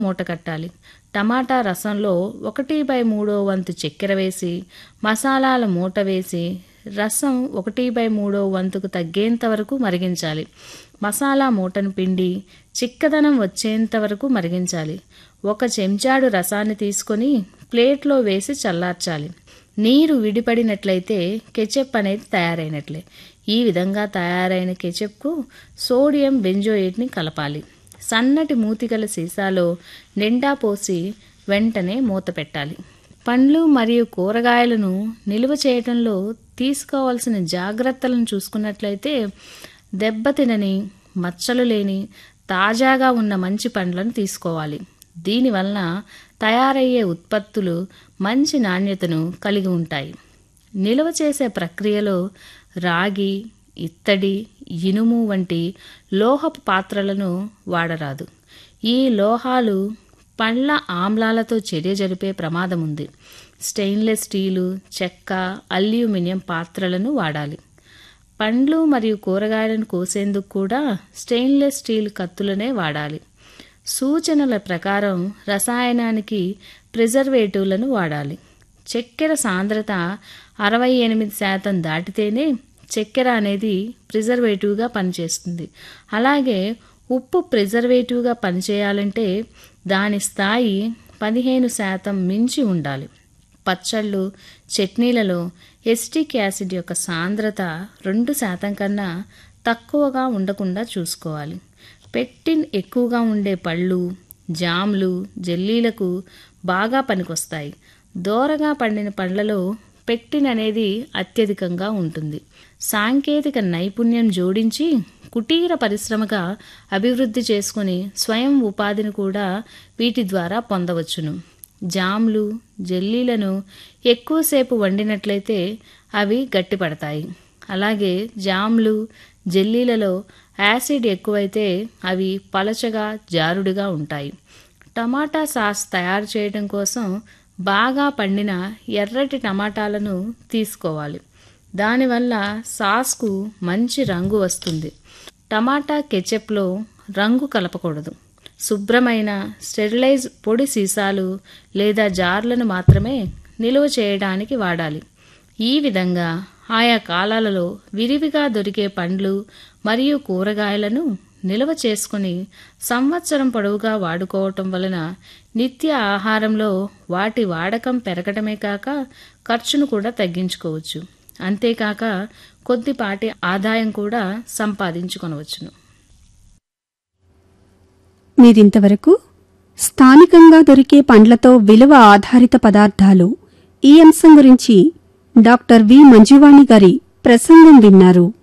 మూట కట్టాలి టమాటా రసంలో ఒకటి బై మూడో వంతు చక్కెర వేసి మసాలాల మూట వేసి రసం ఒకటి బై మూడో వంతుకు తగ్గేంత వరకు మరిగించాలి మసాలా మూటను పిండి చిక్కదనం వచ్చేంత వరకు మరిగించాలి ఒక చెంచాడు రసాన్ని తీసుకొని ప్లేట్లో వేసి చల్లార్చాలి నీరు విడిపడినట్లయితే కెచప్ అనేది తయారైనట్లే ఈ విధంగా తయారైన కెచప్కు సోడియం బెంజోయేట్ని కలపాలి సన్నటి మూతిగల సీసాలో నిండా పోసి వెంటనే మూత పెట్టాలి పండ్లు మరియు కూరగాయలను నిల్వ చేయటంలో తీసుకోవాల్సిన జాగ్రత్తలను చూసుకున్నట్లయితే దెబ్బతినని మచ్చలు లేని తాజాగా ఉన్న మంచి పండ్లను తీసుకోవాలి దీనివలన తయారయ్యే ఉత్పత్తులు మంచి నాణ్యతను కలిగి ఉంటాయి నిల్వ చేసే ప్రక్రియలో రాగి ఇత్తడి ఇనుము వంటి లోహపు పాత్రలను వాడరాదు ఈ లోహాలు పండ్ల ఆమ్లాలతో చర్య జరిపే ప్రమాదం ఉంది స్టెయిన్లెస్ స్టీలు చెక్క అల్యూమినియం పాత్రలను వాడాలి పండ్లు మరియు కూరగాయలను కోసేందుకు కూడా స్టెయిన్లెస్ స్టీల్ కత్తులనే వాడాలి సూచనల ప్రకారం రసాయనానికి ప్రిజర్వేటివ్లను వాడాలి చక్కెర సాంద్రత అరవై ఎనిమిది శాతం దాటితేనే చక్కెర అనేది ప్రిజర్వేటివ్గా పనిచేస్తుంది అలాగే ఉప్పు ప్రిజర్వేటివ్గా పనిచేయాలంటే దాని స్థాయి పదిహేను శాతం మించి ఉండాలి పచ్చళ్ళు చట్నీలలో ఎస్టిక్ యాసిడ్ యొక్క సాంద్రత రెండు శాతం కన్నా తక్కువగా ఉండకుండా చూసుకోవాలి పెక్టిన్ ఎక్కువగా ఉండే పళ్ళు జామ్లు జెల్లీలకు బాగా పనికొస్తాయి దోరగా పండిన పండ్లలో పెక్టిన్ అనేది అత్యధికంగా ఉంటుంది సాంకేతిక నైపుణ్యం జోడించి కుటీర పరిశ్రమగా అభివృద్ధి చేసుకుని స్వయం ఉపాధిని కూడా వీటి ద్వారా పొందవచ్చును జామ్లు జెల్లీలను ఎక్కువసేపు వండినట్లయితే అవి గట్టిపడతాయి అలాగే జామ్లు జెల్లీలలో యాసిడ్ ఎక్కువైతే అవి పలచగా జారుడుగా ఉంటాయి టమాటా సాస్ తయారు చేయడం కోసం బాగా పండిన ఎర్రటి టమాటాలను తీసుకోవాలి దానివల్ల సాస్కు మంచి రంగు వస్తుంది టమాటా కెచప్లో రంగు కలపకూడదు శుభ్రమైన స్టెరిలైజ్ పొడి సీసాలు లేదా జార్లను మాత్రమే నిలువ చేయడానికి వాడాలి ఈ విధంగా ఆయా కాలాలలో విరివిగా దొరికే పండ్లు మరియు కూరగాయలను నిల్వ చేసుకుని సంవత్సరం పొడవుగా వాడుకోవటం వలన నిత్య ఆహారంలో వాటి వాడకం పెరగటమే కాక ఖర్చును కూడా తగ్గించుకోవచ్చు అంతేకాక కొద్దిపాటి ఆదాయం కూడా సంపాదించుకొనవచ్చును మీరింతవరకు స్థానికంగా దొరికే పండ్లతో విలువ ఆధారిత పదార్థాలు ఈ అంశం గురించి డాక్టర్ వి మంజువాణి గారి ప్రసంగం విన్నారు